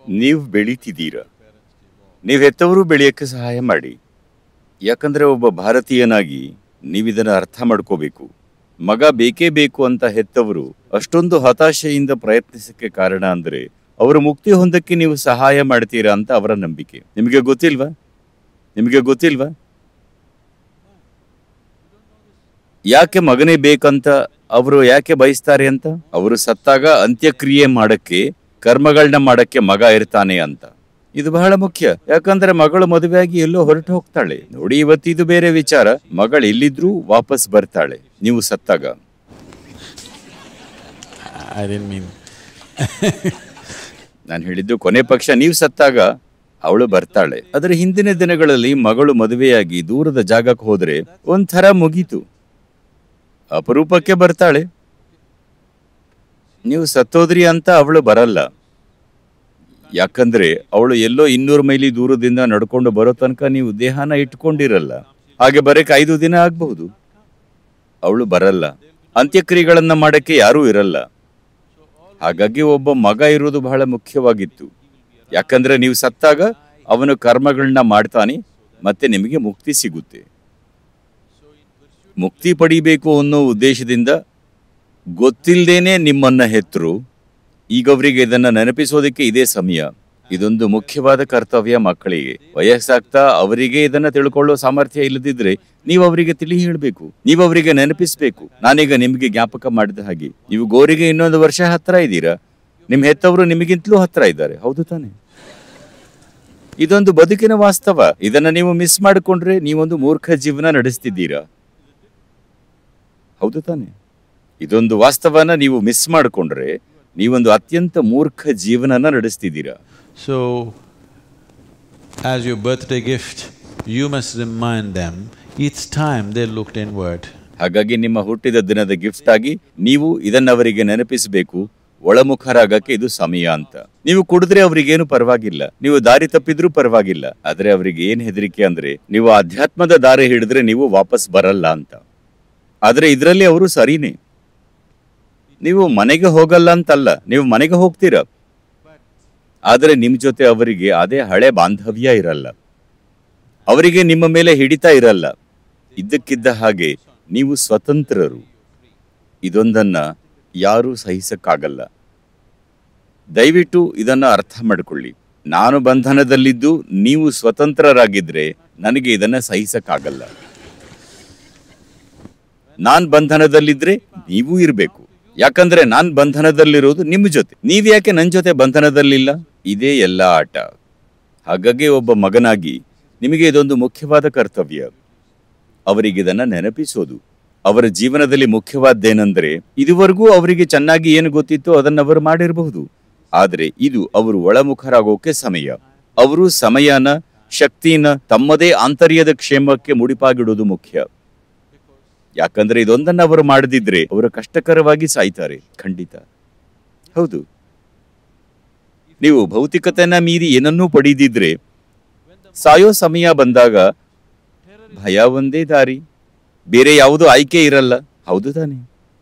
ನೀವು ಬೆಳೀತಿದ್ದೀರ ನೀವು ಹೆತ್ತವರು ಬೆಳೆಯಕ್ಕೆ ಸಹಾಯ ಮಾಡಿ ಯಾಕಂದ್ರೆ ಒಬ್ಬ ಭಾರತೀಯನಾಗಿ ನೀವಿದನ್ನ ಅರ್ಥ ಮಾಡ್ಕೋಬೇಕು ಮಗ ಬೇಕೇ ಬೇಕು ಅಂತ ಹೆತ್ತವರು ಅಷ್ಟೊಂದು ಹತಾಶೆಯಿಂದ ಪ್ರಯತ್ನಿಸಕ್ಕೆ ಕಾರಣ ಅಂದ್ರೆ ಅವರು ಮುಕ್ತಿ ಹೊಂದಕ್ಕೆ ನೀವು ಸಹಾಯ ಮಾಡ್ತೀರಾ ಅಂತ ಅವರ ನಂಬಿಕೆ ನಿಮಗೆ ಗೊತ್ತಿಲ್ವಾ ನಿಮಗೆ ಗೊತ್ತಿಲ್ವಾ ಯಾಕೆ ಮಗನೇ ಬೇಕಂತ ಅವರು ಯಾಕೆ ಬಯಸ್ತಾರೆ ಅಂತ ಅವರು ಸತ್ತಾಗ ಅಂತ್ಯಕ್ರಿಯೆ ಮಾಡಕ್ಕೆ ಕರ್ಮಗಳನ್ನ ಮಾಡಕ್ಕೆ ಮಗ ಇರ್ತಾನೆ ಅಂತ ಇದು ಬಹಳ ಮುಖ್ಯ ಯಾಕಂದ್ರೆ ಮಗಳು ಮದುವೆಯಾಗಿ ಎಲ್ಲೋ ಹೊರಟು ಹೋಗ್ತಾಳೆ ನೋಡಿ ಇವತ್ತು ಇದು ಬೇರೆ ವಿಚಾರ ಮಗಳು ಎಲ್ಲಿದ್ರೂ ವಾಪಸ್ ಬರ್ತಾಳೆ ನೀವು ಸತ್ತಾಗ I didn't mean. ನಾನು ಹೇಳಿದ್ದು ಕೊನೆ ಪಕ್ಷ ನೀವು ಸತ್ತಾಗ ಅವಳು ಬರ್ತಾಳೆ ಅದರ ಹಿಂದಿನ ದಿನಗಳಲ್ಲಿ ಮಗಳು ಮದುವೆಯಾಗಿ ದೂರದ ಜಾಗಕ್ಕೆ ಹೋದ್ರೆ ಒಂಥರ ಮುಗೀತು ಅಪರೂಪಕ್ಕೆ ಬರ್ತಾಳೆ ನೀವು ಸತ್ತೋದ್ರಿ ಅಂತ ಅವಳು ಬರಲ್ಲ ಯಾಕಂದ್ರೆ ಅವಳು ಎಲ್ಲೋ ಇನ್ನೂರು ಮೈಲಿ ದೂರದಿಂದ ನಡ್ಕೊಂಡು ಬರೋ ತನಕ ನೀವು ದೇಹನ ಇಟ್ಕೊಂಡಿರಲ್ಲ ಹಾಗೆ ಬರಕ್ಕೆ ಐದು ದಿನ ಆಗ್ಬಹುದು ಅವಳು ಬರಲ್ಲ ಅಂತ್ಯಕ್ರಿಯೆಗಳನ್ನ ಮಾಡಕ್ಕೆ ಯಾರೂ ಇರಲ್ಲ ಹಾಗಾಗಿ ಒಬ್ಬ ಮಗ ಇರುವುದು ಬಹಳ ಮುಖ್ಯವಾಗಿತ್ತು ಯಾಕಂದ್ರೆ ನೀವು ಸತ್ತಾಗ ಅವನು ಕರ್ಮಗಳನ್ನ ಮಾಡ್ತಾನೆ ಮತ್ತೆ ನಿಮಗೆ ಮುಕ್ತಿ ಸಿಗುತ್ತೆ ಮುಕ್ತಿ ಪಡಿಬೇಕು ಅನ್ನೋ ಉದ್ದೇಶದಿಂದ ಗೊತ್ತಿಲ್ಲದೇನೆ ನಿಮ್ಮನ್ನ ಹೆತ್ತರು ಈಗ ಅವರಿಗೆ ಇದನ್ನ ನೆನಪಿಸೋದಕ್ಕೆ ಇದೇ ಸಮಯ ಇದೊಂದು ಮುಖ್ಯವಾದ ಕರ್ತವ್ಯ ಮಕ್ಕಳಿಗೆ ವಯಸ್ಸಾಗ್ತಾ ಅವರಿಗೆ ಇದನ್ನ ತಿಳ್ಕೊಳ್ಳೋ ಸಾಮರ್ಥ್ಯ ಇಲ್ಲದಿದ್ರೆ ನೀವು ಅವರಿಗೆ ತಿಳಿ ಹೇಳಬೇಕು ನೀವು ಅವರಿಗೆ ನೆನಪಿಸ್ಬೇಕು ನಾನೀಗ ನಿಮಗೆ ಜ್ಞಾಪಕ ಮಾಡಿದ ಹಾಗೆ ನೀವು ಗೋರಿಗೆ ಇನ್ನೊಂದು ವರ್ಷ ಹತ್ರ ಇದ್ದೀರಾ ನಿಮ್ ಹೆತ್ತವರು ನಿಮಗಿಂತಲೂ ಹತ್ರ ಇದ್ದಾರೆ ಹೌದು ತಾನೆ ಇದೊಂದು ಬದುಕಿನ ವಾಸ್ತವ ಇದನ್ನ ನೀವು ಮಿಸ್ ಮಾಡಿಕೊಂಡ್ರೆ ನೀವೊಂದು ಮೂರ್ಖ ಜೀವನ ನಡೆಸ್ತಿದ್ದೀರಾ ಹೌದು ತಾನೆ ಇದೊಂದು ವಾಸ್ತವನ ನೀವು ಮಿಸ್ ಮಾಡಿಕೊಂಡ್ರೆ ನೀವೊಂದು ಅತ್ಯಂತ ಮೂರ್ಖ ಜೀವನನ ನಡೆಸ್ತಿದ್ದೀರಾ So, as your birthday gift, you must remind them each time they looked inward. ಹಾಗಾಗಿ ನಿಮ್ಮ ಹುಟ್ಟಿದ ದಿನದ ಗಿಫ್ಟ್ ಆಗಿ ನೀವು ಇದನ್ನ ಅವರಿಗೆ ನೆನಪಿಸಬೇಕು ಒಳಮುಖರಾಗಕ್ಕೆ ಇದು ಸಮಯ ಅಂತ ನೀವು ಕುಡಿದ್ರೆ ಅವ್ರಿಗೇನು ಪರವಾಗಿಲ್ಲ ನೀವು ದಾರಿ ತಪ್ಪಿದ್ರೂ ಪರವಾಗಿಲ್ಲ ಆದ್ರೆ ಅವರಿಗೆ ಏನ್ ಹೆದರಿಕೆ ಅಂದ್ರೆ ನೀವು ಅಧ್ಯಾತ್ಮದ ದಾರಿ ಹಿಡಿದ್ರೆ ನೀವು ವಾಪಸ್ ಬರಲ್ಲ ಅಂತ ಆದ್ರೆ ಇದರಲ್ಲಿ ಅವರು ಸರಿನೇ ನೀವು ಮನೆಗೆ ಹೋಗಲ್ಲ ಅಂತಲ್ಲ ನೀವು ಮನೆಗೆ ಹೋಗ್ತೀರಾ ಆದರೆ ನಿಮ್ ಜೊತೆ ಅವರಿಗೆ ಅದೇ ಹಳೆ ಬಾಂಧವ್ಯ ಇರಲ್ಲ ಅವರಿಗೆ ನಿಮ್ಮ ಮೇಲೆ ಹಿಡಿತಾ ಇರಲ್ಲ ಇದ್ದಕ್ಕಿದ್ದ ಹಾಗೆ ನೀವು ಸ್ವತಂತ್ರರು ಇದೊಂದನ್ನ ಯಾರೂ ಸಹಿಸಕ್ಕಾಗಲ್ಲ ದಯವಿಟ್ಟು ಇದನ್ನ ಅರ್ಥ ಮಾಡಿಕೊಳ್ಳಿ ನಾನು ಬಂಧನದಲ್ಲಿದ್ದು ನೀವು ಸ್ವತಂತ್ರರಾಗಿದ್ರೆ ನನಗೆ ಇದನ್ನ ಸಹಿಸಕ್ಕಾಗಲ್ಲ ನಾನ್ ಬಂಧನದಲ್ಲಿದ್ರೆ ನೀವೂ ಇರಬೇಕು ಯಾಕಂದ್ರೆ ನಾನ್ ಬಂಧನದಲ್ಲಿರೋದು ನಿಮ್ಮ ಜೊತೆ ನೀವ್ ಯಾಕೆ ನನ್ನ ಜೊತೆ ಬಂಧನದಲ್ಲಿಲ್ಲ ಇದೇ ಎಲ್ಲ ಆಟ ಹಾಗಾಗಿ ಒಬ್ಬ ಮಗನಾಗಿ ನಿಮಗೆ ಇದೊಂದು ಮುಖ್ಯವಾದ ಕರ್ತವ್ಯ ಅವರಿಗೆ ಇದನ್ನ ನೆನಪಿಸೋದು ಅವರ ಜೀವನದಲ್ಲಿ ಮುಖ್ಯವಾದ್ದೇನೆಂದ್ರೆ ಇದುವರೆಗೂ ಅವರಿಗೆ ಚೆನ್ನಾಗಿ ಏನು ಗೊತ್ತಿತ್ತೋ ಅದನ್ನ ಅವರು ಮಾಡಿರಬಹುದು ಆದ್ರೆ ಇದು ಅವರು ಒಳಮುಖರಾಗೋಕೆ ಸಮಯ ಅವರು ಸಮಯನ ಶಕ್ತಿನ ತಮ್ಮದೇ ಆಂತರ್ಯದ ಕ್ಷೇಮಕ್ಕೆ ಮುಡಿಪಾಗಿಡೋದು ಮುಖ್ಯ ಯಾಕಂದ್ರೆ ಇದೊಂದನ್ನ ಅವರು ಮಾಡದಿದ್ರೆ ಅವರು ಕಷ್ಟಕರವಾಗಿ ಸಾಯ್ತಾರೆ ಖಂಡಿತ ಹೌದು ನೀವು ಭೌತಿಕತೆನ ಮೀರಿ ಏನನ್ನೂ ಪಡೆದಿದ್ರೆ ಸಾಯೋ ಸಮಯ ಬಂದಾಗ ಭಯ ಒಂದೇ ದಾರಿ ಬೇರೆ ಯಾವುದೂ ಆಯ್ಕೆ ಇರಲ್ಲ ಹೌದು ತಾನೆ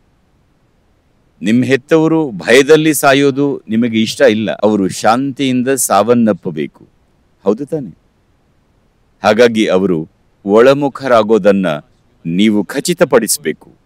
ನಿಮ್ಮ ಹೆತ್ತವರು ಭಯದಲ್ಲಿ ಸಾಯೋದು ನಿಮಗೆ ಇಷ್ಟ ಇಲ್ಲ ಅವರು ಶಾಂತಿಯಿಂದ ಸಾವನ್ನಪ್ಪಬೇಕು ಹೌದು ತಾನೆ ಹಾಗಾಗಿ ಅವರು ಒಳಮುಖರಾಗೋದನ್ನ ನೀವು ಖಚಿತಪಡಿಸಬೇಕು